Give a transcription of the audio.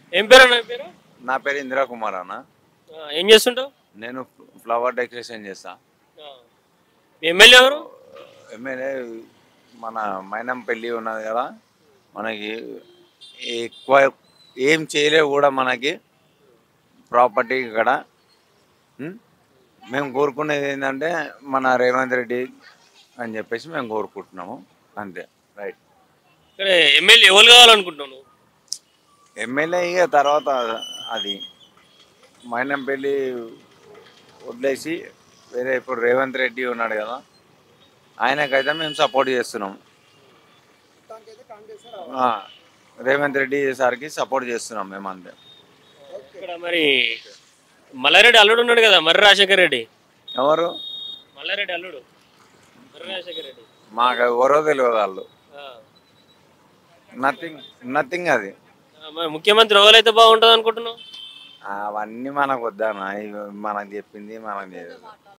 ఏం పేరు అన్న ఏం పేరు నా పేరు ఇందిరా కుమార్ అన్న ఆ, ఏం చేస్తుంటావు నేను ఫ్లవర్ డెకరేషన్ చేస్తా ఆ. మీ ఎమ్మెల్యే ఎవరు ఎమ్మెల్యే మన మైనం పెళ్ళి ఉన్నది కదా మనకి ఎక్కువ ఏం చేయలేవు కూడా మనకి ప్రాపర్టీ ఇక్కడ ఉం? మేము కోరుకునేది ఏంటంటే మన రేవంత్ రెడ్డి అని చెప్పేసి మేము కోరుకుంటున్నాము అంతే రైట్ ఇక్కడ ఎమ్మెల్యే ఎవరు కావాలనుకుంటున్నావు నువ్వు? ఎమ్మెల్యే ఇక తర్వాత అది మైనంపల్లి వదిలేసి వేరే ఇప్పుడు రేవంత్ రెడ్డి ఉన్నాడు కదా ఆయనకైతే మేము సపోర్ట్ చేస్తున్నాం ఆ, రేవంత్ రెడ్డి సార్కి సపోర్ట్ చేస్తున్నాం మేము అంతే ఇక్కడ మరి మల్లారెడ్డి అల్లుడు ఉన్నాడు కదా మర్రి రాజశేఖర్ రెడ్డి ఎవరు మల్లారెడ్డి అల్లుడు మర్రి రాజశేఖర్ రెడ్డి మాకు ఎవరో తెలియదు వాళ్ళు ఆ. నథింగ్ నథింగ్ అది ఆ, మరి ముఖ్యమంత్రి ఎవరైతే బాగుంటుంది అనుకుంటున్నావు అవన్నీ మనకు వద్దానా ఇవి మనకు చెప్పింది మనకు తెలియదు